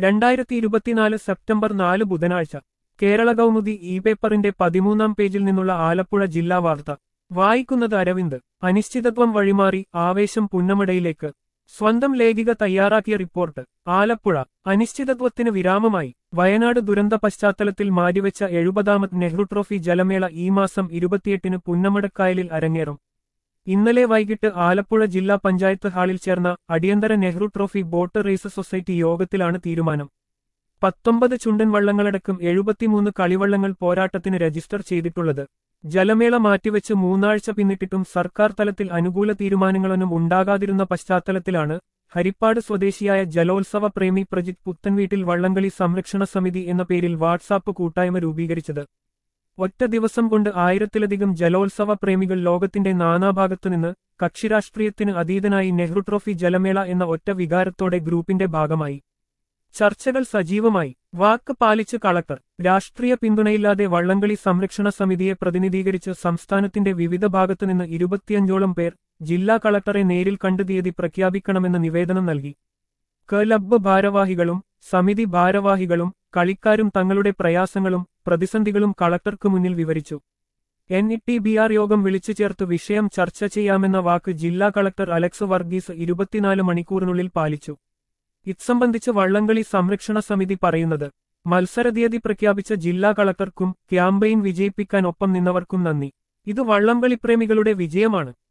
രണ്ടായിരത്തി ഇരുപത്തിനാല് സെപ്റ്റംബർ നാല് ബുധനാഴ്ച കേരള കൗമുദി ഇ പേപ്പറിന്റെ പതിമൂന്നാം പേജിൽ നിന്നുള്ള ആലപ്പുഴ ജില്ലാ വാർത്ത വായിക്കുന്നത് അരവിന്ദ് അനിശ്ചിതത്വം വഴിമാറി ആവേശം പുന്നമടയിലേക്ക് സ്വന്തം ലേഖിക തയ്യാറാക്കിയ റിപ്പോർട്ട് ആലപ്പുഴ അനിശ്ചിതത്വത്തിന് വിരാമമായി വയനാട് ദുരന്ത പശ്ചാത്തലത്തിൽ മാറ്റിവെച്ച എഴുപതാമത് നെഹ്റു ട്രോഫി ജലമേള ഈ മാസം ഇരുപത്തിയെട്ടിന് പുന്നമടക്കായലിൽ അരങ്ങേറും ഇന്നലെ വൈകിട്ട് ആലപ്പുഴ ജില്ലാ പഞ്ചായത്ത് ഹാളിൽ ചേർന്ന അടിയന്തര Nehru trophy boat race society യോഗത്തിലാണ് തീരുമാനം പത്തൊമ്പത് ചുണ്ടൻ വള്ളങ്ങളടക്കം എഴുപത്തിമൂന്ന് കളിവള്ളങ്ങൾ പോരാട്ടത്തിന് രജിസ്റ്റർ ചെയ്തിട്ടുള്ളത് ജലമേള മാറ്റിവെച്ച് മൂന്നാഴ്ച പിന്നിട്ടിട്ടും സർക്കാർ തലത്തിൽ അനുകൂല തീരുമാനങ്ങളൊന്നും ഉണ്ടാകാതിരുന്ന പശ്ചാത്തലത്തിലാണ് ഹരിപ്പാട് സ്വദേശിയായ ജലോത്സവ പ്രേമി പ്രജിത് പുത്തൻവീട്ടിൽ വള്ളംകളി സംരക്ഷണ സമിതി എന്ന പേരിൽ വാട്സാപ്പ് കൂട്ടായ്മ രൂപീകരിച്ചത് ഒറ്റ ദിവസം കൊണ്ട് ആയിരത്തിലധികം ജലോത്സവ പ്രേമികൾ ലോകത്തിന്റെ നാനാഭാഗത്തുനിന്ന് കക്ഷിരാഷ്ട്രീയത്തിന് അതീതനായി നെഹ്റു ട്രോഫി ജലമേള എന്ന ഒറ്റ വികാരത്തോടെ ഗ്രൂപ്പിന്റെ ഭാഗമായി ചർച്ചകൾ സജീവമായി വാക്ക് പാലിച്ച് കളക്ടർ രാഷ്ട്രീയ പിന്തുണയില്ലാതെ വള്ളംകളി സംരക്ഷണ സമിതിയെ പ്രതിനിധീകരിച്ച് സംസ്ഥാനത്തിന്റെ വിവിധ ഭാഗത്തുനിന്ന് ഇരുപത്തിയഞ്ചോളം പേർ ജില്ലാ കളക്ടറെ നേരിൽ കണ്ട് തീയതി പ്രഖ്യാപിക്കണമെന്ന് നിവേദനം നൽകി ക്ലബ്ബ് ഭാരവാഹികളും സമിതി ഭാരവാഹികളും കളിക്കാരും തങ്ങളുടെ പ്രയാസങ്ങളും പ്രതിസന്ധികളും കളക്ടർക്ക് മുന്നിൽ വിവരിച്ചു N E T B R യോഗം വിളിച്ചു ചേർത്ത് വിഷയം ചർച്ച ചെയ്യാമെന്ന വാക്ക് ജില്ലാ കളക്ടർ അലക്സ് വർഗീസ് ഇരുപത്തിനാല് മണിക്കൂറിനുള്ളിൽ പാലിച്ചു ഇത്സംബന്ധിച്ച് വള്ളംകളി സംരക്ഷണ സമിതി പറയുന്നത് മത്സരതീയതി പ്രഖ്യാപിച്ച ജില്ലാ കളക്ടർക്കും ക്യാമ്പയിൻ വിജയിപ്പിക്കാൻ ഒപ്പം നിന്നവർക്കും നന്ദി ഇത് വള്ളംകളിപ്രേമികളുടെ വിജയമാണ്